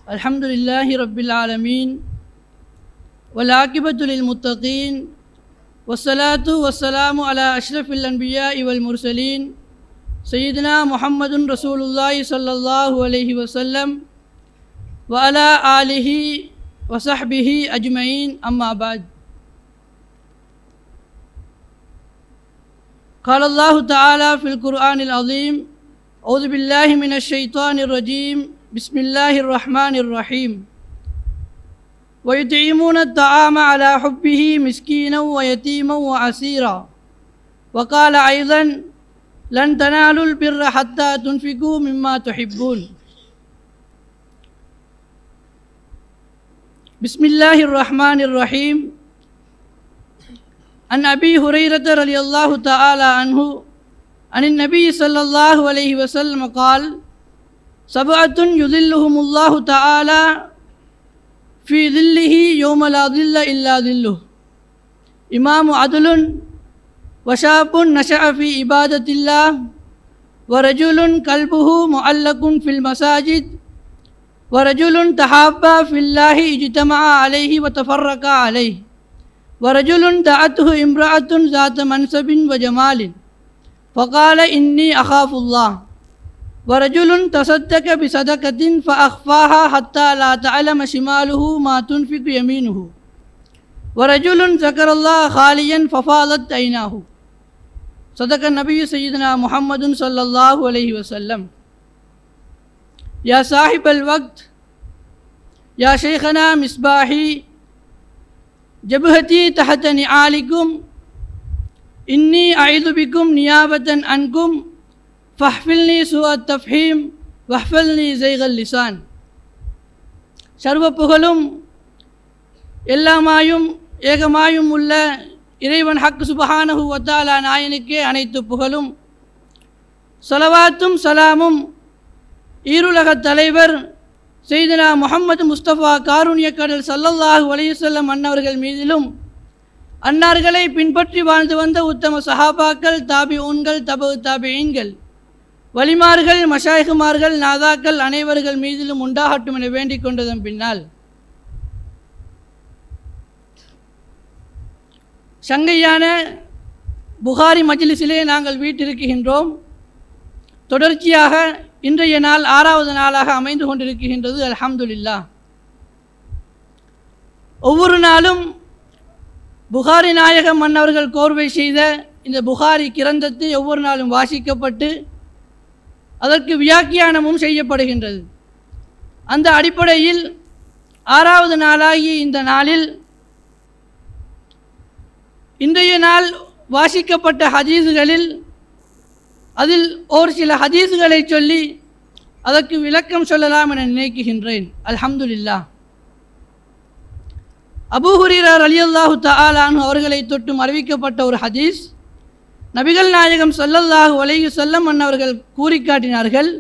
الحمد لله رب العالمين والعاقبة للمتقين والصلاة والسلام على أشرف الأنبياء والمرسلين سيدنا محمد رسول الله صلى الله عليه وسلم وعلى آله وصحبه أجمعين أما بعد قال الله تعالى في القرآن العظيم أعوذ بالله من الشيطان الرجيم بسم الله الرحمن الرحيم ويطعمون الطعام على حبه مسكينا ويتيما وعسيرا وقال أيضا لن تنالوا البر حتى تنفقوا مما تحبون بسم الله الرحمن الرحيم عن أبي هريرة رضي الله تعالى عنه عن النبي صلى الله عليه وسلم قال سبعة يظلهم الله تعالى في ظله يوم لا ظل إلا ظله إمام عدل وشاب نشأ في عبادة الله ورجل قلبه معلق في المساجد ورجل تحابا في الله اجتمع عليه وتفرق عليه ورجل دعته امرأة ذات منصب وجمال فقال إني أخاف الله ورجل تصدق بصدقة فأخفاها حتى لا تعلم شماله ما تنفق يمينه ورجل ذكر الله خاليا ففاضت عيناه صدق النبي سيدنا محمد صلى الله عليه وسلم يا صاحب الوقت يا شيخنا مصباحي جبهتي تحت نعالكم إني أعيذ بكم نيابة عنكم فاحفلني سوء التفحيم واحفلني زيغ اللسان சர்வ புகழும் எல்லாமாயும் ஏகமாயும் உள்ள இறைவன் ஹக் சுபஹானஹு வத்தாலா நாயனுக்கே அனைத்து புகழும் சலவாத்தும் சலாமும் ஈருலகத் தலைவர் செய்தனா முகமது முஸ்தபா காருண்ய கடல் சல்லல்லாஹு அலையுசல்லம் அன்னவர்கள் மீதிலும் அன்னார்களை பின்பற்றி வாழ்ந்து வந்த உத்தம சஹாபாக்கள் தாபி ஊன்கள் தபு தாபியீன்கள் வலிமார்கள் மஷாய்குமார்கள் நாதாக்கள் அனைவர்கள் மீதிலும் உண்டாகட்டும் என வேண்டிக் கொண்டதன் பின்னால் சங்கையான புகாரி மஜ்லிஸிலே நாங்கள் வீட்டிருக்கின்றோம் தொடர்ச்சியாக இன்றைய நாள் ஆறாவது நாளாக அமைந்து கொண்டிருக்கின்றது அல்ஹம்துலில்லா ஒவ்வொரு நாளும் புகாரி நாயகம் மன்னவர்கள் கோர்வை செய்த இந்த புகாரி கிரந்தத்தை ஒவ்வொரு நாளும் வாசிக்கப்பட்டு அதற்கு வியாக்கியானமும் செய்யப்படுகின்றது அந்த அடிப்படையில் ஆறாவது நாளாகிய இந்த நாளில் இன்றைய நாள் வாசிக்கப்பட்ட ஹதீஸுகளில் அதில் ஒரு சில ஹதீஸுகளை சொல்லி அதற்கு விளக்கம் சொல்லலாம் என நினைக்குகின்றேன் அல்ஹம்துலில்லா அபூஹுரீரர் அலியல்லாஹு தஆலானு அவர்களை தொட்டும் அறிவிக்கப்பட்ட ஒரு ஹதீஸ் நபிகள் நாயகம் சொல்லல்லாஹு அலைஹி செல்லம் அன்னவர்கள் கூறி காட்டினார்கள்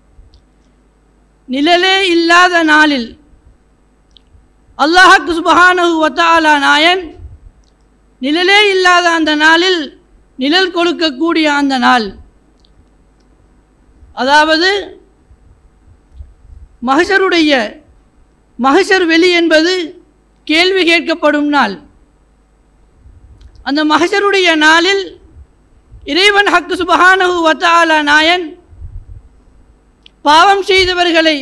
நிழலே இல்லாத நாளில் அல்லாஹக்கு சுபஹானஹு வத்தாலா நாயன் நிழலே இல்லாத அந்த நாளில் நிழல் கொடுக்கக்கூடிய அந்த நாள் அதாவது மகசருடைய மகசர் வெளி என்பது கேள்வி கேட்கப்படும் நாள் அந்த மகசருடைய நாளில் இறைவன் ஹக்கு சுபஹானஹு வத்தாலா நாயன் பாவம் செய்தவர்களை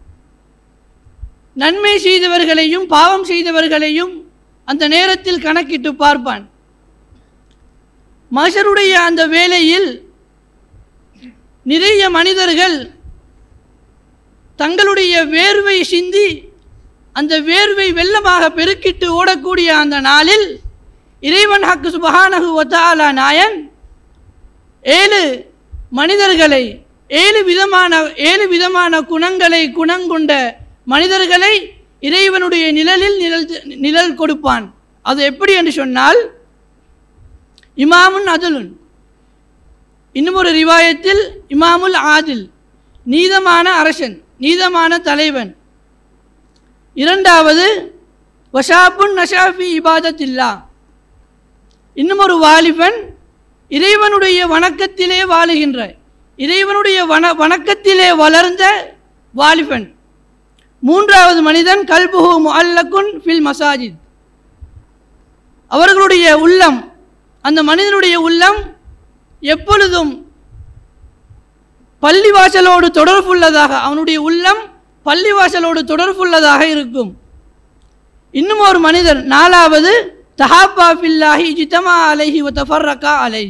நன்மை செய்தவர்களையும் பாவம் செய்தவர்களையும் அந்த நேரத்தில் கணக்கிட்டு பார்ப்பான் மகசருடைய அந்த வேளையில் நிறைய மனிதர்கள் தங்களுடைய வேர்வை சிந்தி அந்த வேர்வை வெள்ளமாக பெருக்கிட்டு ஓடக்கூடிய அந்த நாளில் இறைவன் ஹக்கு சுபஹானஹு வத்தாலா நாயன் ஏழு மனிதர்களை ஏழு விதமான ஏழு விதமான குணங்களை குணங்கொண்ட மனிதர்களை இறைவனுடைய நிழலில் நிழல் நிழல் கொடுப்பான் அது எப்படி என்று சொன்னால் இமாமுன் அதுலுன் இன்னும் ஒரு ரிவாயத்தில் இமாமுல் ஆதில் நீதமான அரசன் நீதமான தலைவன் இரண்டாவது வஷாபுன் நஷாஃபி இபாதத்தில்லா இன்னும் ஒரு வாலிபன் இறைவனுடைய வணக்கத்திலே வாழுகின்ற இறைவனுடைய வன வணக்கத்திலே வளர்ந்த வாலிபன் மூன்றாவது மனிதன் கல்புஹு முஅல்லகுன் ஃபில் மசாஜித் அவர்களுடைய உள்ளம் அந்த மனிதனுடைய உள்ளம் எப்பொழுதும் பள்ளிவாசலோடு தொடர்புள்ளதாக அவனுடைய உள்ளம் பள்ளிவாசலோடு தொடர்புள்ளதாக இருக்கும் இன்னும் ஒரு மனிதர் நாலாவது தஹாப்பா ஃபில்லாஹி ஜித்தமா அலைஹி வத்தஃபர்ரக்கா அலை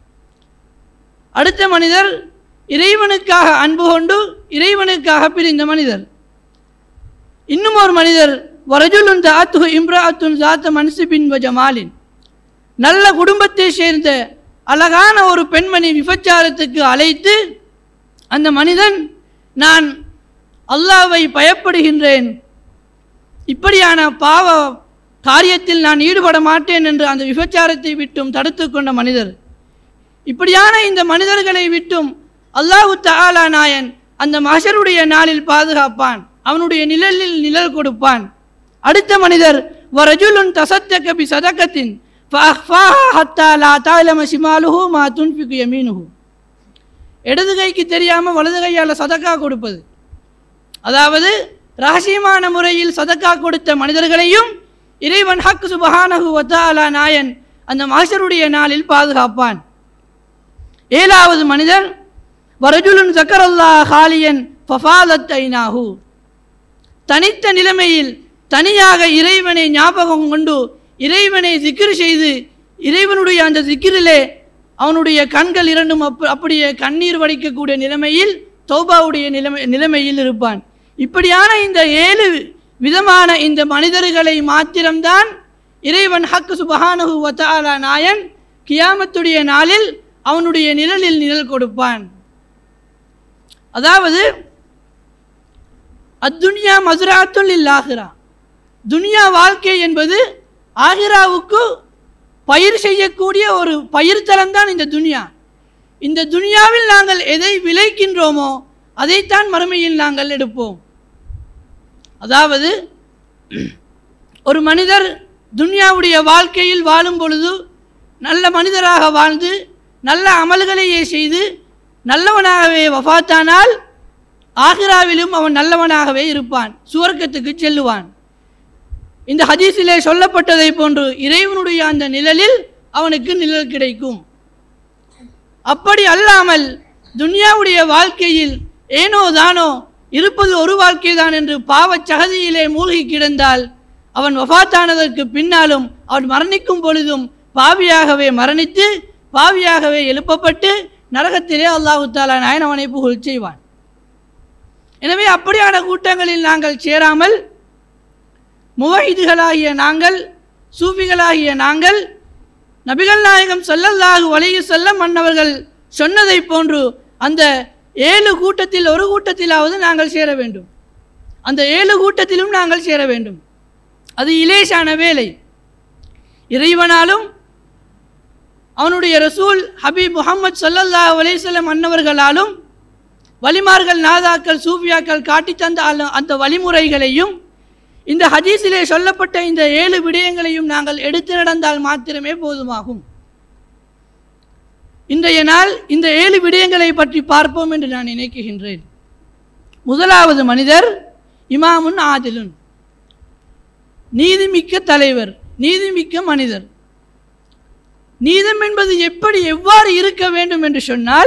அடுத்த மனிதர் இறைவனுக்காக அன்பு கொண்டு இறைவனுக்காக பிரிந்த மனிதர் இன்னும் ஒரு மனிதர் வரஜுலுன் தாத்து இம்ராத்துன் ஜாத்த மன்சிபின் வ ஜமாலின் நல்ல குடும்பத்தை சேர்ந்த அழகான ஒரு பெண்மணி விபச்சாரத்துக்கு அழைத்து அந்த மனிதன் நான் அல்லாவை பயப்படுகின்றேன் இப்படியான பாவ காரியத்தில் நான் ஈடுபட மாட்டேன் என்று அந்த விபச்சாரத்தை விட்டும் தடுத்து கொண்ட மனிதர் இப்படியான இந்த மனிதர்களை விட்டும் அல்லாஹு தஆலா நாயன் அந்த மகஷருடைய நாளில் பாதுகாப்பான் அவனுடைய நிழலில் நிழல் கொடுப்பான் அடுத்த மனிதர் வரஜுலுன் தசத்தக பி சதகத்தின் ஃபஅஹ்ஃபாஹா ஹத்தா லா தஅலம ஷிமாலுஹு மா துன்ஃபிகு யமீனுஹு இடது கைக்கு தெரியாமல் வலது கையால் சதக்கா கொடுப்பது அதாவது ரகசியமான முறையில் சதக்கா கொடுத்த மனிதர்களையும் இறைவன் ஹக் சுபஹானஹு வத்தாலா நாயன் அந்த மகஷருடைய நாளில் பாதுகாப்பான் ஏழாவது மனிதர் வரஜுலுன் ஜக்கரல்லா ஹாலியன் ஃபஃபாதத் ஐனாஹு தனித்த நிலைமையில் தனியாக இறைவனை ஞாபகம் கொண்டு இறைவனை திக்ர் செய்து இறைவனுடைய அந்த திக்கிரிலே அவனுடைய கண்கள் இரண்டும் அப் அப்படியே கண்ணீர் வடிக்கக்கூடிய நிலைமையில் தௌபாவுடைய நிலைமை நிலைமையில் இருப்பான் இப்படியான இந்த ஏழு விதமான இந்த மனிதர்களை மாத்திரம்தான் இறைவன் ஹக் சுபஹானஹு வத்தாலா நாயன் கியாமத்துடைய நாளில் அவனுடைய நிழலில் நிழல் கொடுப்பான் அதாவது அத்துன்யா மதுராத்துல் இல்லாகிறா துனியா வாழ்க்கை என்பது ஆகிராவுக்கு பயிர் செய்யக்கூடிய ஒரு பயிர்த்தலம் தான் இந்த துனியா இந்த துனியாவில் நாங்கள் எதை விளைக்கின்றோமோ அதைத்தான் மறுமையில் நாங்கள் எடுப்போம் அதாவது ஒரு மனிதர் துன்யாவுடைய வாழ்க்கையில் வாழும் பொழுது நல்ல மனிதராக வாழ்ந்து நல்ல அமல்களையே செய்து நல்லவனாகவே வஃபாத்தானால் ஆகிராவிலும் அவன் நல்லவனாகவே இருப்பான் சுவர்க்கத்துக்கு செல்லுவான் இந்த ஹதீஸிலே சொல்லப்பட்டதை போன்று இறைவனுடைய அந்த நிழலில் அவனுக்கு நிழல் கிடைக்கும் அப்படி அல்லாமல் துன்யாவுடைய வாழ்க்கையில் ஏனோ தானோ இருப்பது ஒரு வாழ்க்கை தான் என்று பாவச் சகதியிலே மூழ்கி கிடந்தால் அவன் வஃபாத்தானதற்கு பின்னாலும் அவன் மரணிக்கும் பொழுதும் பாவியாகவே மரணித்து பாவியாகவே எழுப்பப்பட்டு நரகத்திலே அல்லாஹு தாலா நாயன் அவனை புகழ் செய்வான் எனவே அப்படியான கூட்டங்களில் நாங்கள் சேராமல் முவஹிதுகளாகிய நாங்கள் சூஃபிகளாகிய நாங்கள் நபிகள் நாயகம் ஸல்லல்லாஹு அலைஹி செல்லம் மன்னவர்கள் சொன்னதை போன்று அந்த ஏழு கூட்டத்தில் ஒரு கூட்டத்திலாவது நாங்கள் சேர வேண்டும் அந்த ஏழு கூட்டத்திலும் நாங்கள் சேர வேண்டும் அது இலேசான வேலை இறைவனாலும் அவனுடைய ரசூல் ஹபீப் முகமது ஸல்லல்லாஹு அலைஹி வஸல்லம் அன்னவர்களாலும் வலிமார்கள் நாதாக்கள் சூஃபியாக்கள் காட்டித் தந்த அந்த- அந்த வழிமுறைகளையும் இந்த ஹதீஸிலே சொல்லப்பட்ட இந்த ஏழு விடயங்களையும் நாங்கள் எடுத்து நடந்தால் மாத்திரமே போதுமாகும் இன்றைய நாள் இந்த ஏழு விடயங்களை பற்றி பார்ப்போம் என்று நான் நினைக்குகின்றேன் முதலாவது மனிதர் இமாமுன் ஆதிலுன் நீதிமிக்க தலைவர் நீதிமிக்க மனிதர் நீதம் என்பது எப்படி எவ்வாறு இருக்க வேண்டும் என்று சொன்னால்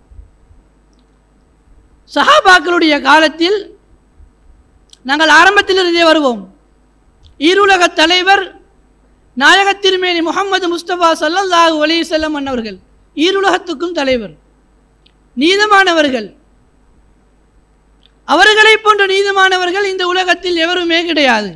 சஹாபாக்களுடைய காலத்தில் நாங்கள் ஆரம்பத்திலிருந்தே வருவோம் ஈருலக தலைவர் நாயக திருமேனி முகமது முஸ்தபா ஸல்லல்லாஹு அலைஹி வஸல்லம் அன்னவர்கள் ஈருலகத்துக்கும் தலைவர் நீதமானவர்கள் அவர்களைப் போன்ற நீதமானவர்கள் இந்த உலகத்தில் எவருமே கிடையாது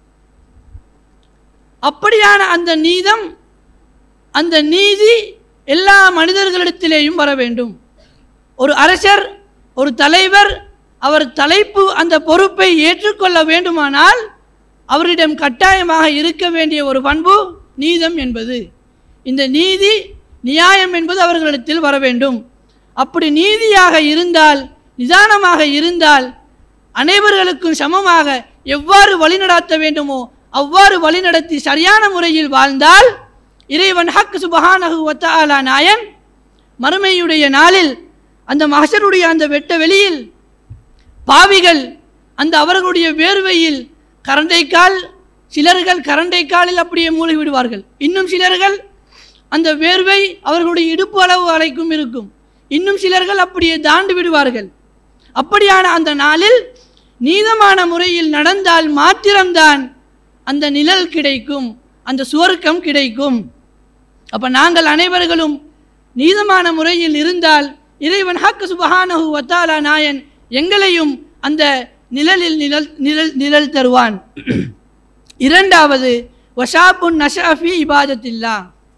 அப்படியான அந்த நீதம் அந்த நீதி எல்லா மனிதர்களிடத்திலேயும் வர வேண்டும் ஒரு அரசர் ஒரு தலைவர் அவர் தலைப்பு அந்த பொறுப்பை ஏற்றுக்கொள்ள வேண்டுமானால் அவரிடம் கட்டாயமாக இருக்க வேண்டிய ஒரு பண்பு நீதம் என்பது இந்த நீதி நியாயம் என்பது அவர்களிடத்தில் வர வேண்டும் அப்படி நீதியாக இருந்தால் நிதானமாக இருந்தால் அனைவர்களுக்கும் சமமாக எவ்வாறு வழிநடத்த வேண்டுமோ அவ்வாறு வழிநடத்தி சரியான முறையில் வாழ்ந்தால் இறைவன் ஹக் சுபஹானஹு வத்தஆலா நாயன் மறுமையுடைய நாளில் அந்த மகசருடைய அந்த வெட்ட வெளியில் பாவிகள் அந்த அவர்களுடைய வேர்வையில் கரண்டைக்கால் சிலர்கள் கரண்டைக்காலில் அப்படியே மூழ்கி விடுவார்கள் இன்னும் சிலர்கள் அந்த வேர்வை அவர்களுடைய இடுப்பு அளவு வரைக்கும் இருக்கும் இன்னும் சிலர்கள் அப்படியே தாண்டி விடுவார்கள் அப்படியான அந்த நாளில் நீதமான முறையில் நடந்தால் மாத்திரம்தான் அந்த நிழல் கிடைக்கும் அந்த சுவர்க்கம் கிடைக்கும் அப்போ நாங்கள் அனைவர்களும் நீதமான முறையில் இருந்தால் இறைவன் ஹக்கு சுபஹானஹு வத்தாலா நாயன் எங்களையும் அந்த நிழலில் நிழல் நிழல் நிழல் தருவான் இரண்டாவது வஷாபுன் நஷாஃபி இபாதத்தில்லா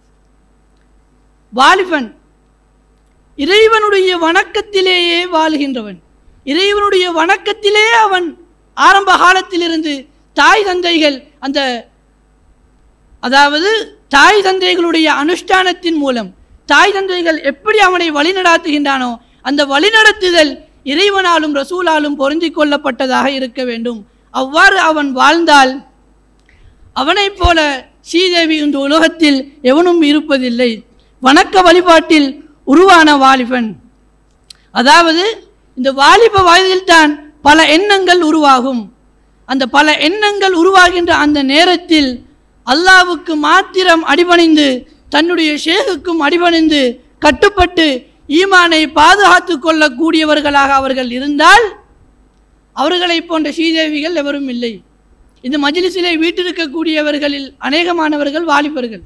வாலிபன் இறைவனுடைய வணக்கத்திலேயே வாழுகின்றவன் இறைவனுடைய வணக்கத்திலே அவன் ஆரம்ப காலத்திலிருந்து தாய் தந்தைகள் அந்த அதாவது தாய் தந்தைகளுடைய அனுஷ்டானத்தின் மூலம் தாய் தந்தைகள் எப்படி அவனை வழிநடாத்துகின்றானோ அந்த வழிநடத்துதல் இறைவனாலும் ரசூலாலும் பொருந்திக் கொள்ளப்பட்டதாக இருக்க வேண்டும் அவ்வாறு அவன் வாழ்ந்தால் அவனைப் போல ஸ்ரீதேவி இந்த உலகத்தில் எவனும் இருப்பதில்லை வணக்க வழிபாட்டில் உருவான வாலிபன் அதாவது இந்த வாலிப வயதில்தான் பல எண்ணங்கள் உருவாகும் அந்த பல எண்ணங்கள் உருவாகின்ற அந்த நேரத்தில் அல்லாவுக்கு மாத்திரம் அடிபணிந்து தன்னுடைய ஷேகுக்கும் அடிபணிந்து கட்டுப்பட்டு ஈமானை பாதுகாத்து கொள்ளக்கூடியவர்களாக அவர்கள் இருந்தால் அவர்களைப் போன்ற ஸ்ரீதேவிகள் எவரும் இல்லை இந்த மஜ்லிஸிலே வீட்டிருக்கக்கூடியவர்களில் அநேகமானவர்கள் வாலிபர்கள்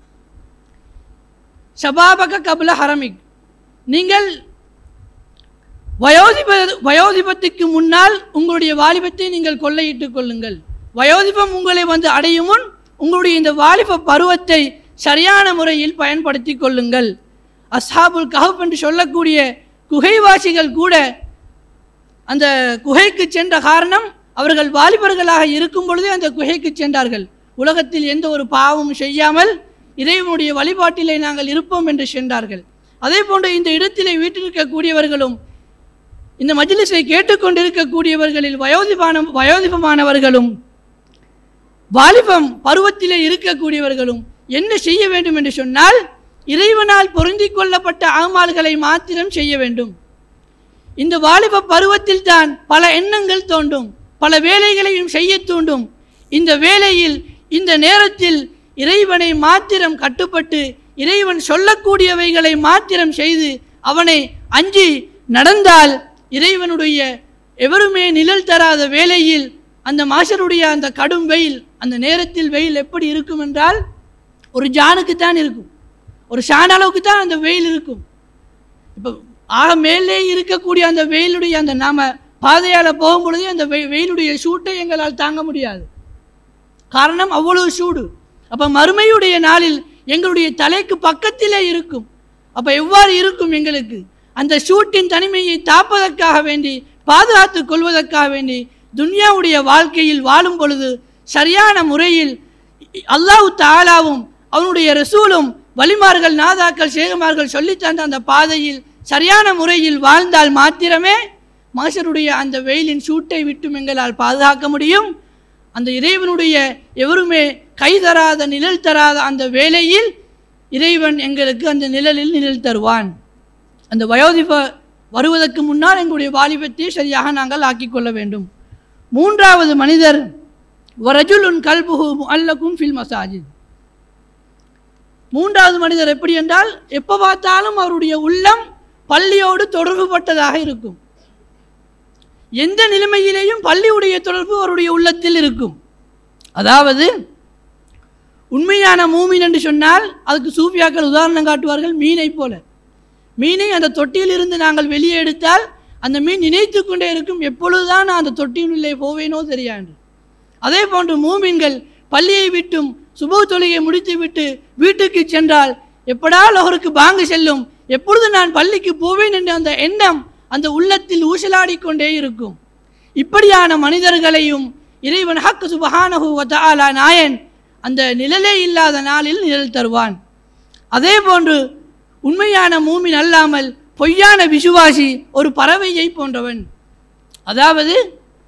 ஷபாபக கபல ஹரமிக் நீங்கள் வயோதிப வயோதிபத்துக்கு முன்னால் உங்களுடைய வாலிபத்தை நீங்கள் கொள்ளையிட்டுக் கொள்ளுங்கள் வயோதிபம் உங்களை வந்து அடையும் முன் உங்களுடைய இந்த வாலிப பருவத்தை சரியான முறையில் பயன்படுத்தி கொள்ளுங்கள் அஸ்ஹாபுல் கஹப் என்று சொல்லக்கூடிய குகைவாசிகள் கூட அந்த குகைக்கு சென்ற காரணம் அவர்கள் வாலிபர்களாக இருக்கும் பொழுதே அந்த குகைக்கு சென்றார்கள் உலகத்தில் எந்த ஒரு பாவமும் செய்யாமல் இறைவனுடைய வழிபாட்டிலே நாங்கள் இருப்போம் என்று சென்றார்கள் அதே போன்று இந்த இடத்திலே வீட்டிருக்கக்கூடியவர்களும் இந்த மஜ்லிஸை கேட்டுக்கொண்டிருக்கக்கூடியவர்களில் வயோதிபான வயோதிபமானவர்களும் வாலிபம் பருவத்திலே இருக்கக்கூடியவர்களும் என்ன செய்ய வேண்டும் என்று சொன்னால் இறைவனால் பொருந்திக் கொள்ளப்பட்ட ஆமால்களை மாத்திரம் செய்ய வேண்டும் இந்த வாலிப பருவத்தில் தான் பல எண்ணங்கள் தோன்றும் பல வேலைகளையும் செய்ய தூண்டும் இந்த வேலையில் இந்த நேரத்தில் இறைவனை மாத்திரம் கட்டுப்பட்டு இறைவன் சொல்லக்கூடியவைகளை மாத்திரம் செய்து அவனை அஞ்சி நடந்தால் இறைவனுடைய எவருமே நிழல் தராத வேளையில் அந்த மாஷருடைய அந்த கடும் வெயில் அந்த நேரத்தில் வெயில் எப்படி இருக்கும் என்றால் ஒரு ஜானுக்கு தான் இருக்கும் ஒரு ஷான் அளவுக்கு தான் அந்த வெயில் இருக்கும் இப்போ ஆக மேலே இருக்கக்கூடிய அந்த வெயிலுடைய அந்த நாம பாதையால் போகும் பொழுதே அந்த வெய் வெயிலுடைய சூட்டை எங்களால் தாங்க முடியாது காரணம் அவ்வளவு சூடு அப்போ மறுமையுடைய நாளில் எங்களுடைய தலைக்கு பக்கத்திலே இருக்கும் அப்போ எவ்வாறு இருக்கும் எங்களுக்கு அந்த சூட்டின் தனிமையை தாப்பதற்காக வேண்டி பாதுகாத்து கொள்வதற்காக வேண்டி துன்யாவுடைய வாழ்க்கையில் வாழும் பொழுது சரியான முறையில் அல்லாஹ் தாலாவும் அவனுடைய ரசூலும் வலிமார்கள் நாதாக்கள் சேகமார்கள் சொல்லித் தந்த அந்த பாதையில் சரியான முறையில் வாழ்ந்தால் மாத்திரமே மாஷருடைய அந்த வெயிலின் சூட்டை விட்டும் எங்களால் பாதுகாக்க முடியும் அந்த இறைவனுடைய எவருமே கை தராத நிழல் தராத அந்த வேளையில் இறைவன் எங்களுக்கு அந்த நிழலில் நிழல் தருவான் அந்த வயோதிப வருவதற்கு முன்னால் எங்களுடைய வாலிபத்தை சரியாக நாங்கள் ஆக்கிக்கொள்ள வேண்டும் மூன்றாவது மனிதர் வரஜுலுன் கல்புஹு அல்லக்கும் ஃபில் மசாஜித் மூன்றாவது மனிதர் எப்படி என்றால் எப்போ பார்த்தாலும் அவருடைய உள்ளம் பள்ளியோடு தொடர்புபட்டதாக இருக்கும் எந்த நிலைமையிலேயும் பள்ளியுடைய தொடர்பு அவருடைய உள்ளத்தில் இருக்கும் அதாவது உண்மையான மூமின் என்று சொன்னால் அதுக்கு சூஃபியாக்கள் உதாரணம் காட்டுவார்கள் மீனை போல மீனை அந்த தொட்டியிலிருந்து நாங்கள் வெளியே எடுத்தால் அந்த மீன் நினைத்து கொண்டே இருக்கும் எப்பொழுதுதான் நான் அந்த தொட்டியினுள்ளே போவேனோ தெரியாது அதே போன்று மூமின்கள் பள்ளியை விட்டும் சுப தொழுகை முடித்துவிட்டு வீட்டுக்கு சென்றால் எப்படா அவருக்கு பாங்கு செல்லும் எப்பொழுது நான் பள்ளிக்கு போவேன் என்ற அந்த எண்ணம் அந்த உள்ளத்தில் ஊசலாடி கொண்டே இருக்கும் இப்படியான மனிதர்களையும் இறைவன் ஹக்கு சுபஹானஹு வதஆலா நாயன் அந்த நிழலே இல்லாத நாளில் நிழல் தருவான் அதே போன்று உண்மையான மூமின் அல்லாமல் பொய்யான விசுவாசி ஒரு பறவையை போன்றவன் அதாவது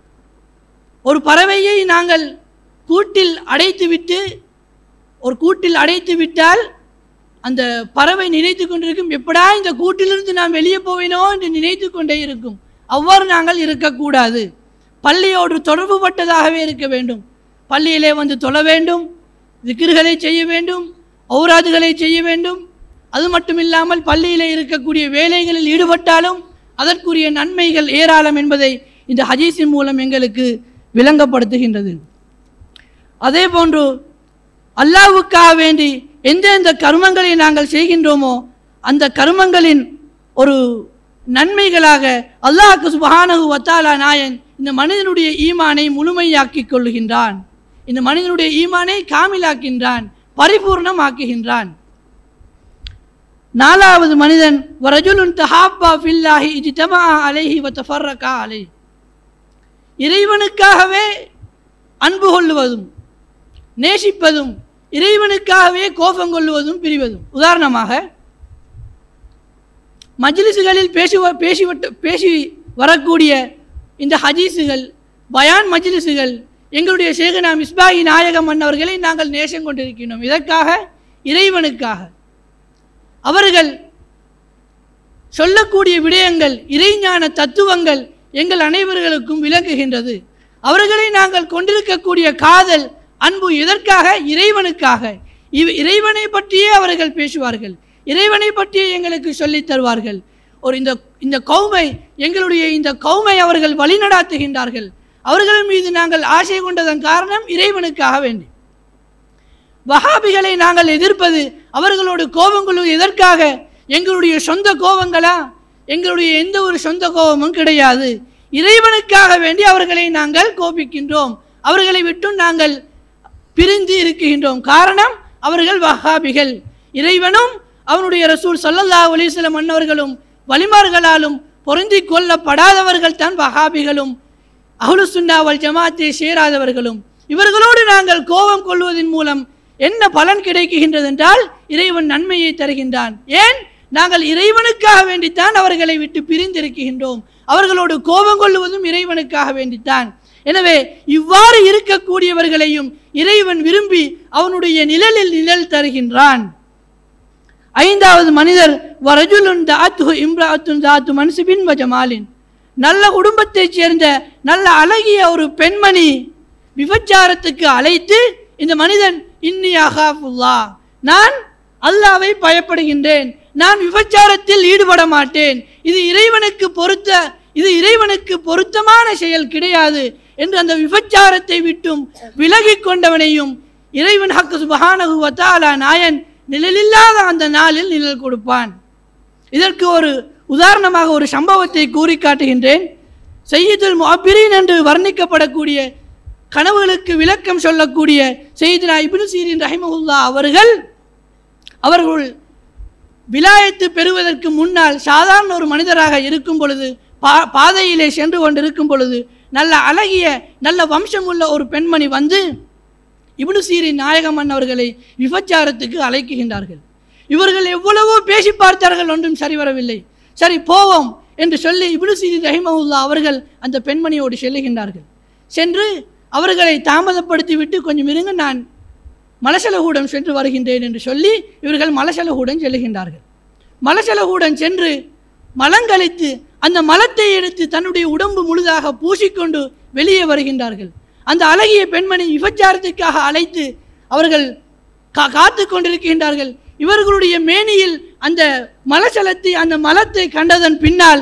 ஒரு பறவையை நாங்கள் கூட்டில் அடைத்துவிட்டு ஒரு கூட்டில் அடைத்து விட்டால் அந்த பறவை நினைத்து கொண்டிருக்கும் எப்படா இந்த கூட்டிலிருந்து நாம் வெளியே போவேனோ என்று நினைத்து கொண்டே இருக்கும் அவ்வாறு நாங்கள் இருக்கக்கூடாது பள்ளியோடு தொடர்புபட்டதாகவே இருக்க வேண்டும் பள்ளியிலே வந்து தொழ வேண்டும் திக்கிர்களை செய்ய வேண்டும் ஔராதுகளை செய்ய வேண்டும் அது மட்டும் இல்லாமல் பள்ளியிலே இருக்கக்கூடிய வேலைகளில் ஈடுபட்டாலும் அதற்குரிய நன்மைகள் ஏராளம் என்பதை இந்த ஹதீஸின் மூலம் எங்களுக்கு விளங்கப்படுத்துகின்றது அதே போன்று அல்லாவுக்காக வேண்டி எந்தெந்த கர்மங்களை நாங்கள் செய்கின்றோமோ அந்த கர்மங்களின் ஒரு நன்மைகளாக அல்லாஹ்க்கு சுபஹானஹு வத்தாலா நாயன் இந்த மனிதனுடைய ஈமானை முழுமையாக்கிக் கொள்ளுகின்றான் இந்த மனிதனுடைய ஈமானை காமிலாக்கின்றான் பரிபூர்ணமாக்குகின்றான் நாலாவது மனிதன் வரஜுலுன் தஹாப்பா ஃபில்லாஹி இஜ்தமா அலைஹி வ தஃபர்ரகா அலை இறைவனுக்காகவே அன்பு கொள்ளுவதும் நேசிப்பதும் இறைவனுக்காகவே கோபம் கொள்ளுவதும் பிரிவதும் உதாரணமாக மஜ்லிஸுகளில் பேசி வ- பேசி வட்ட- பேசி வரக்கூடிய இந்த ஹதீஸுகள் பயான் மஜ்லிஸுகள் எங்களுடைய ஷேகனா மிஸ்பாஹி நாயகம் அன்னவர்களை நாங்கள் நேசம் கொண்டிருக்கின்றோம் இதற்காக இறைவனுக்காக அவர்கள் சொல்லக்கூடிய விடயங்கள் இறைஞான தத்துவங்கள் எங்கள் அனைவர்களுக்கும் விளங்குகின்றது அவர்களை நாங்கள் கொண்டிருக்கக்கூடிய காதல் அன்பு எதற்காக இறைவனுக்காக இவ் இறைவனை பற்றியே அவர்கள் பேசுவார்கள் இறைவனை பற்றியே எங்களுக்கு சொல்லித் தருவார்கள் ஒரு இந்த இந்த கௌமை எங்களுடைய இந்த கௌமை அவர்கள் வழிநடாத்துகின்றார்கள் அவர்கள் மீது நாங்கள் ஆசை கொண்டதன் காரணம் இறைவனுக்காக வேண்டி வஹாபிகளை நாங்கள் எதிர்ப்பது அவர்களோடு கோபம் கொள்வது எதற்காக எங்களுடைய சொந்த கோபங்களா எங்களுடைய எந்த ஒரு சொந்த கோபமும் கிடையாது இறைவனுக்காக வேண்டி அவர்களை நாங்கள் கோபிக்கின்றோம் அவர்களை விட்டு நாங்கள் பிரிந்து இருக்கின்றோம் காரணம் அவர்கள் வஹாபிகள் இறைவனும் அவனுடைய ரசூல் ஸல்லல்லாஹு அலைஹி வஸல்லம் அன்னவர்களும் வலிமார்களாலும் பொருந்தி கொள்ளப்படாதவர்கள் தான் வஹாபிகளும் அஹ்லு சுன்னா வல் ஜமாத்தை சேராதவர்களும் இவர்களோடு நாங்கள் கோபம் கொள்வதன் மூலம் என்ன பலன் கிடைக்குகின்றது என்றால் இறைவன் நன்மையை தருகின்றான் ஏன் நாங்கள் இறைவனுக்காக வேண்டித்தான் அவர்களை விட்டு பிரிந்திருக்கின்றோம் அவர்களோடு கோபம் கொள்வதும் இறைவனுக்காக வேண்டித்தான் எனவே இவ்வாறு இருக்கக்கூடியவர்களையும் இறைவன் விரும்பி அவனுடைய நிழலில் நிழல் தருகின்றான் ஐந்தாவது மனிதர் வரஜுலுன் தாத்து இம்ராத்துன் தாத்து மன்சிபின் வஜமாலின் நல்ல குடும்பத்தைச் சேர்ந்த நல்ல அழகிய ஒரு பெண்மணி விபச்சாரத்துக்கு அழைத்து இந்த மனிதன் இன்னி அகாஃபுல்லா நான் அல்லாவை பயப்படுகின்றேன் நான் விபச்சாரத்தில் ஈடுபட மாட்டேன் இது இறைவனுக்கு பொருத்த இது இறைவனுக்கு பொருத்தமான செயல் கிடையாது என்று அந்த விபச்சாரத்தை விட்டும் விலகிக் கொண்டவனையும் இறைவன் ஹக்கு சுபஹானஹு வ தஆலா நாயன் நிழலில்லாத அந்த நாளில் நிழல் கொடுப்பான் இதற்கு ஒரு உதாரணமாக ஒரு சம்பவத்தை கூறி காட்டுகின்றேன் செய்யுதுல் முஅப்பிரீன் என்று வர்ணிக்கப்படக்கூடிய கனவுகளுக்கு விளக்கம் சொல்லக்கூடிய செய்தினா இப்னு சீரின் ரஹிமஹுல்லா அவர்கள் அவர்கள் விலாயத்து பெறுவதற்கு முன்னால் சாதாரண ஒரு மனிதராக இருக்கும் பொழுது பா பாதையிலே சென்று கொண்டிருக்கும் பொழுது நல்ல அழகிய நல்ல வம்சம் உள்ள ஒரு பெண்மணி வந்து இப்னு சீரின் நாயகமன் அவர்களை விபச்சாரத்துக்கு அழைக்குகின்றார்கள் இவர்கள் எவ்வளவோ பேசி பார்த்தார்கள் ஒன்றும் சரி வரவில்லை சரி போவோம் என்று சொல்லி இப்னு சீரின் ரஹிமவுல்லா அவர்கள் அந்த பெண்மணியோடு செல்லுகின்றார்கள் சென்று அவர்களை தாமதப்படுத்தி விட்டு கொஞ்சம் இருங்க நான் மலசலகூடம் சென்று வருகின்றேன் என்று சொல்லி இவர்கள் மலசலகூடம் செல்லுகின்றார்கள் மலசலகூடம் சென்று மலங்கழித்து அந்த மலத்தை எடுத்து தன்னுடைய உடம்பு முழுதாக பூசிக்கொண்டு வெளியே வருகின்றார்கள் அந்த அழகிய பெண்மணி விபச்சாரத்துக்காக அழைத்து அவர்கள் கா காத்து கொண்டிருக்கின்றார்கள் இவர்களுடைய மேனியில் அந்த மலசலத்தை அந்த மலத்தை கண்டதன் பின்னால்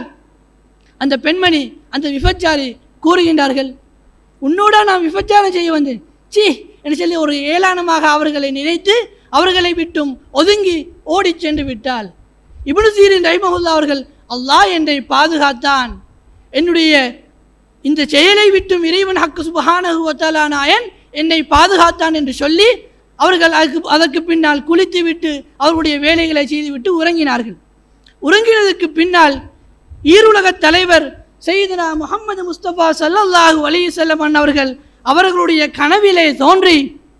அந்த பெண்மணி அந்த விபச்சாரி கூறுகின்றார்கள் உன்னோட நான் விபச்சாரம் செய்ய வந்தேன் சீ என்று சொல்லி ஒரு ஏளனமாக அவர்களை நினைத்து அவர்களை விட்டும் ஒதுங்கி ஓடிச் சென்று விட்டாள் இப்னு சீரின் ரைமஹுல்லா அவர்கள் அல்லாஹ் என்னை பாதுகாத்தான் என்னுடைய இந்த செயலை விட்டும் இறைவன் ஹக்கு சுபஹானஹு வ தஆலா நாயன் என்னை பாதுகாத்தான் என்று சொல்லி அவர்கள் அதற்கு அதற்கு பின்னால் குளித்துவிட்டு அவர்களுடைய வேலைகளை செய்துவிட்டு உறங்கினார்கள் உறங்கினதுக்கு பின்னால் ஈருலகத் தலைவர் செய்தனா முகமது முஸ்தபா ஸல்லல்லாஹு அலைஹி வஸல்லம் அன்னவர்கள் அவர்களுடைய கனவிலே தோன்றி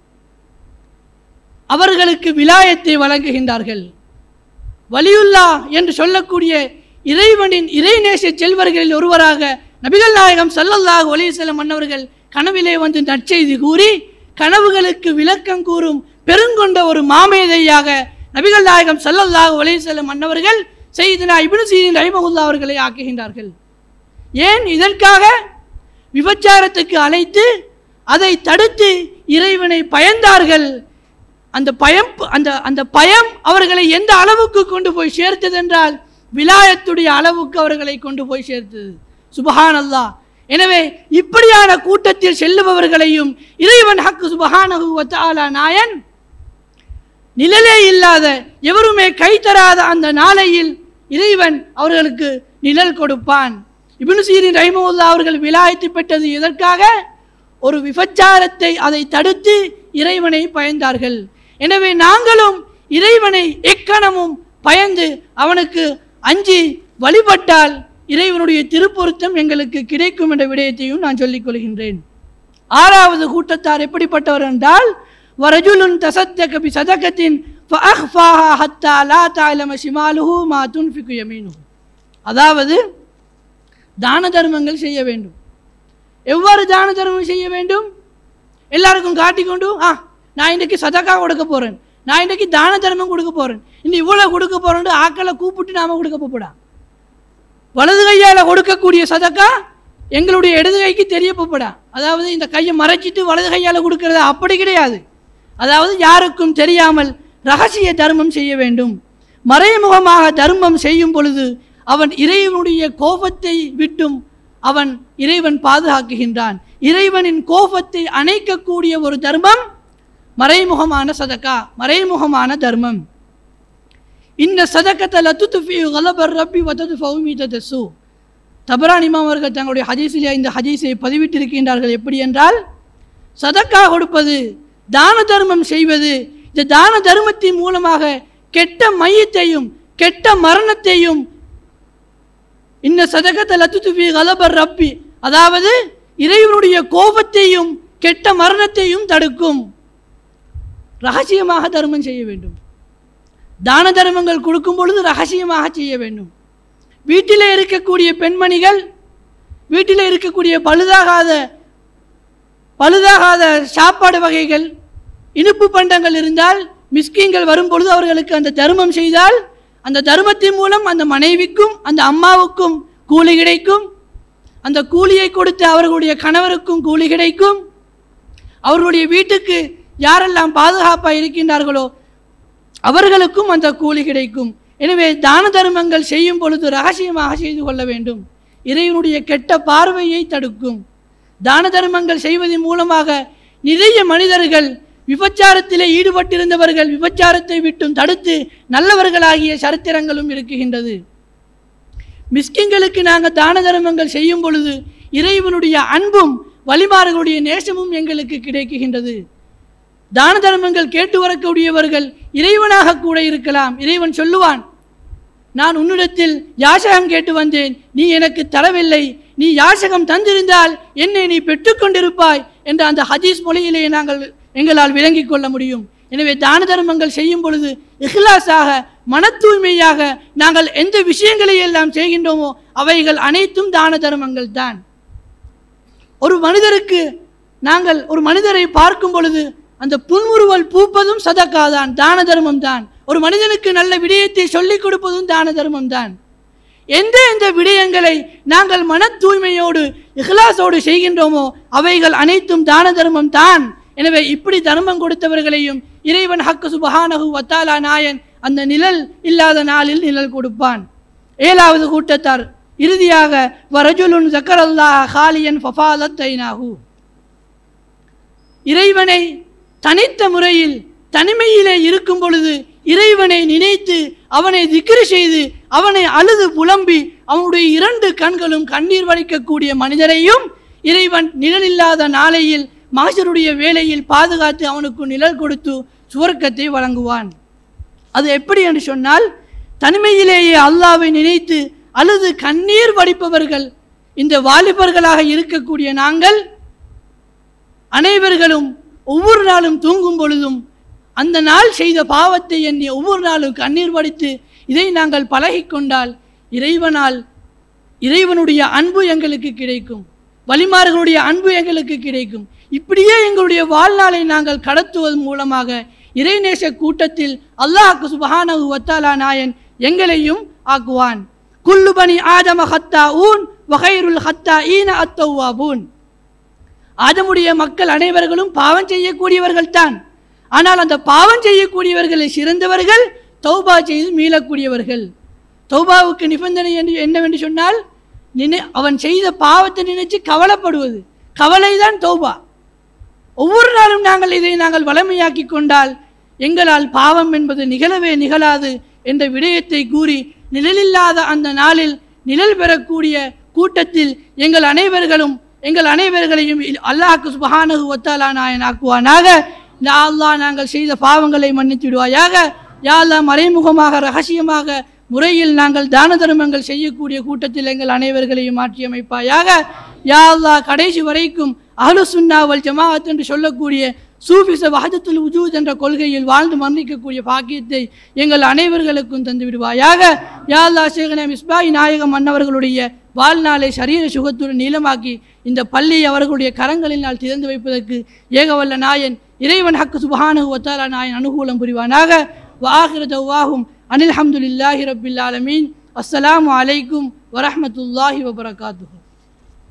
அவர்களுக்கு விலாயத்தை வழங்குகின்றார்கள் வலியுல்லா என்று சொல்லக்கூடிய இறைவனின் இறைநேச செல்வர்களில் ஒருவராக நபிகள் நாயகம் ஸல்லல்லாஹு அலைஹி வஸல்லம் அன்னவர்கள் கனவிலே வந்து நற்செய்தி கூறி கனவுகளுக்கு விளக்கம் கூறும் பெருங்கொண்ட ஒரு மாமேதையாக நபிகள் நாயகம் ஸல்லல்லாஹு அலைஹி வஸல்லம் அன்னவர்கள் செய்தினா இப்னு சீரின் ரஹிமஹுல்லா அவர்களை ஆக்குகின்றார்கள் ஏன் இதற்காக விபச்சாரத்துக்கு அழைத்து அதை தடுத்து இறைவனை பயந்தார்கள் அந்த பயம் அந்த அந்த பயம் அவர்களை எந்த அளவுக்கு கொண்டு போய் சேர்த்தது என்றால் விலாயத்துடைய அளவுக்கு அவர்களை கொண்டு போய் சேர்த்தது சுபஹான் அல்லாஹ் எனவே இப்படியான கூட்டத்தில் செல்லுபவர்களையும் இறைவன் ஹக்கு சுபஹானஹு வ தஆலா நாயன் நிழலே இல்லாத எவருமே கை தராத அந்த நாளையில் இறைவன் அவர்களுக்கு நிழல் கொடுப்பான் இப்னு சீரின் ரஹிமவுல்லா அவர்கள் விலாயத்து பெற்றது எதற்காக ஒரு விபச்சாரத்தை அதை தடுத்து இறைவனை பயந்தார்கள் எனவே நாங்களும் இறைவனை எக்கணமும் பயந்து அவனுக்கு அஞ்சி வழிபட்டால் இறைவனுடைய திருப்பொருத்தம் எங்களுக்கு கிடைக்கும் என்ற விடயத்தையும் நான் சொல்லிக் கொள்கின்றேன் ஆறாவது கூட்டத்தார் எப்படிப்பட்டவர் என்றால் வரஜுலுன் தசத்தக பி சதகத்தின் ஃபஅஹ்ஃபாஹா ஹத்தா லா தஅலம ஷிமாலுஹு மா துன்ஃபிகு யமீனுஹு அதாவது தான தர்மங்கள் செய்ய வேண்டும் எவ்வாறு தான தர்மம் செய்ய வேண்டும் எல்லாருக்கும் காட்டிக்கொண்டு ஆ நான் இன்றைக்கு சதக்கா கொடுக்க போகிறேன் நான் இன்றைக்கு தான தர்மம் கொடுக்க போகிறேன் இன்னும் இவ்வளோ கொடுக்க போகிறேன்னு ஆக்களை கூப்பிட்டு நாம் கொடுக்க போப்படா வலது கையால் கொடுக்கக்கூடிய சதக்கா எங்களுடைய இடது கைக்கு தெரிய போப்படா அதாவது இந்த கையை மறைச்சிட்டு வலது கையால் கொடுக்கறது அப்படி கிடையாது அதாவது யாருக்கும் தெரியாமல் ரகசிய தர்மம் செய்ய வேண்டும் மறைமுகமாக தர்மம் செய்யும் பொழுது அவன் இறைவனுடைய கோபத்தை விட்டும் அவன் இறைவன் பாதுகாக்குகின்றான் இறைவனின் கோபத்தை அணைக்கக்கூடிய ஒரு தர்மம் மறைமுகமான சதக்கா மறைமுகமான தர்மம் இந்த சதக்கத்தை லத்துஃபி கலபர் ரப்பி வத்தது ஃபவுமீதசு தபரான் இமாம் அவர்கள் தங்களுடைய ஹதீஸிலே இந்த ஹதீஸை பதிவிட்டிருக்கின்றார்கள் எப்படி என்றால் சதக்கா கொடுப்பது தான தர்மம் செய்வது இந்த தான தர்மத்தின் மூலமாக கெட்ட மையத்தையும் கெட்ட மரணத்தையும் இந்த சதகத்தை லத்துஃபி கலபர் ரப்பி அதாவது இறைவனுடைய கோபத்தையும் கெட்ட மரணத்தையும் தடுக்கும் ரகசியமாக தர்மம் செய்ய வேண்டும் தான தர்மங்கள் கொடுக்கும் பொழுது ரகசியமாக செய்ய வேண்டும் வீட்டிலே இருக்கக்கூடிய பெண்மணிகள் வீட்டிலே இருக்கக்கூடிய பழுதாகாத பழுதாகாத சாப்பாடு வகைகள் இனிப்பு பண்டங்கள் இருந்தால் மிஸ்கின்கள் வரும் பொழுது அவர்களுக்கு அந்த தர்மம் செய்தால் அந்த தர்மத்தின் மூலம் அந்த மனைவிக்கும் அந்த அம்மாவுக்கும் கூலி கிடைக்கும் அந்த கூலியை கொடுத்து அவர்களுடைய கணவருக்கும் கூலி கிடைக்கும் அவர்களுடைய வீட்டுக்கு யாரெல்லாம் பாதுகாப்பாக இருக்கின்றார்களோ அவர்களுக்கும் அந்த கூலி கிடைக்கும் எனவே தான தர்மங்கள் செய்யும் பொழுது ரகசியமாக செய்து கொள்ள வேண்டும் இறைவனுடைய கெட்ட பார்வையை தடுக்கும் தான தர்மங்கள் செய்வதன் மூலமாக நிறைய மனிதர்கள் விபச்சாரத்திலே ஈடுபட்டிருந்தவர்கள் விபச்சாரத்தை விட்டும் தடுத்து நல்லவர்களாகிய சரித்திரங்களும் இருக்குகின்றது மிஸ்கின்களுக்கு நாங்கள் தான தர்மங்கள் செய்யும் பொழுது இறைவனுடைய அன்பும் வழிமாறுகளுடைய நேசமும் எங்களுக்கு கிடைக்குகின்றது தான தர்மங்கள் கேட்டு வரக்கூடியவர்கள் இறைவனாக கூட இருக்கலாம் இறைவன் சொல்லுவான் நான் உன்னிடத்தில் யாசகம் கேட்டு வந்தேன் நீ எனக்கு தரவில்லை நீ யாசகம் தந்திருந்தால் என்னை நீ பெற்றுக்கொண்டிருப்பாய் என்ற அந்த ஹதீஸ் மொழியிலே நாங்கள் எங்களால் விளங்கிக் கொள்ள முடியும் எனவே தான தர்மங்கள் செய்யும் பொழுது இஹ்லாஸாக மன தூய்மையாக நாங்கள் எந்த விஷயங்களை எல்லாம் செய்கின்றோமோ அவைகள் அனைத்தும் தான தர்மங்கள் தான் ஒரு மனிதருக்கு நாங்கள் ஒரு மனிதரை பார்க்கும் பொழுது அந்த புன்முறுவல் பூப்பதும் சதக்கா தான் தான தர்மம் தான் ஒரு மனிதனுக்கு நல்ல விடயத்தை சொல்லிக் கொடுப்பதும் தான தர்மம் தான் எந்த எந்த விடயங்களை நாங்கள் மன தூய்மையோடு இஹ்லாஸோடு செய்கின்றோமோ அவைகள் அனைத்தும் தான தர்மம் தான் எனவே இப்படி தர்மம் கொடுத்தவர்களையும் இறைவன் ஹக்கு சுபஹானஹு வத்தாலா நாயன் அந்த நிழல் இல்லாத நாளில் நிழல் கொடுப்பான் ஏழாவது கூட்டத்தார் இறுதியாக வரஜுலுன் ஜக்கரல்லா ஹாலியன் ஃபஃபாலத் ஐனாஹு இறைவனை தனித்த முறையில் தனிமையிலே இருக்கும் பொழுது இறைவனை நினைத்து அவனை திக்ரு செய்து அவனை அழுது புலம்பி அவனுடைய இரண்டு கண்களும் கண்ணீர் வடிக்கக்கூடிய மனிதரையும் இறைவன் நிழலில்லாத நாளையில் மாசருடைய வேலையில் பாதுகாத்து அவனுக்கு நிழல் கொடுத்து சுவர்க்கத்தை வழங்குவான் அது எப்படி என்று சொன்னால் தனிமையிலேயே அல்லாவை நினைத்து அழுது கண்ணீர் வடிப்பவர்கள் இந்த வாலிபர்களாக இருக்கக்கூடிய நாங்கள் அனைவர்களும் ஒவ்வொரு நாளும் தூங்கும் பொழுதும் அந்த நாள் செய்த பாவத்தை எண்ணி ஒவ்வொரு நாளும் கண்ணீர் வடித்து இதை நாங்கள் பழகிக்கொண்டால் இறைவனால் இறைவனுடைய அன்பு எங்களுக்கு கிடைக்கும் வலிமார்களுடைய அன்பு எங்களுக்கு கிடைக்கும் இப்படியே எங்களுடைய வாழ்நாளை நாங்கள் கடத்துவதன் மூலமாக இறைநேச கூட்டத்தில் அல்லாஹ்க்கு சுபஹானஹு வத்தாலா நாயன் எங்களையும் ஆக்குவான் குல்லு பனி ஆதம ஹத்தா ஊன் வகைருல் ஹத்தா ஈன அத்தௌவாபூன் ஆதமுடைய மக்கள் அனைவர்களும் பாவம் செய்யக்கூடியவர்கள் தான் ஆனால் அந்த பாவம் செய்யக்கூடியவர்களில் சிறந்தவர்கள் தௌபா செய்து மீளக்கூடியவர்கள் தௌபாவுக்கு நிபந்தனை என்று என்னவென்று சொன்னால் நினை அவன் செய்த பாவத்தை நினைச்சு கவலைப்படுவது கவலைதான் தௌபா ஒவ்வொரு நாளும் நாங்கள் இதை நாங்கள் வளமையாக்கி கொண்டால் எங்களால் பாவம் என்பது நிகழவே நிகழாது என்ற விடயத்தை கூறி நிழலில்லாத அந்த நாளில் நிழல் பெறக்கூடிய கூட்டத்தில் எங்கள் அனைவர்களும் எங்கள் அனைவர்களையும் அல்லாஹ்க்கு சுபஹானஹு வத்தாலா நாயன் ஆக்குவானாக யா அல்லாஹ் நாங்கள் செய்த பாவங்களை மன்னித்து விடுவாயாக யா அல்லாஹ் மறைமுகமாக ரகசியமாக முறையில் நாங்கள் தான தர்மங்கள் செய்யக்கூடிய கூட்டத்தில் எங்கள் அனைவர்களையும் மாற்றியமைப்பாயாக யா அல்லாஹ் கடைசி வரைக்கும் அஹ்லு சுன்னா வல் ஜமாஅத் என்று சொல்லக்கூடிய சூஃபிச வஹதத்துல் உஜூத் என்ற கொள்கையில் வாழ்ந்து மரணிக்கக்கூடிய பாக்கியத்தை எங்கள் அனைவர்களுக்கும் தந்து விடுவாயாக யா அல்லாஹ் சேகன மிஸ்பாய் நாயகம் மன்னவர்களுடைய வாழ்நாளை சரீர சுகத்துடன் நீளமாக்கி இந்த பள்ளியை அவர்களுடைய கரங்களினால் திறந்து வைப்பதற்கு ஏகவல்ல நாயன் இறைவன் ஹக்கு சுபஹானஹு வத்தாலா நாயன் அனுகூலம் புரிவானாக வாஹிர தவ்வாஹும் அனில் ஹம்துலில்லாஹி ரப்பில் ஆலமீன் அஸ்ஸலாமு அலைக்கும் வரஹ்மத்துல்லாஹி வபரகாத்துஹு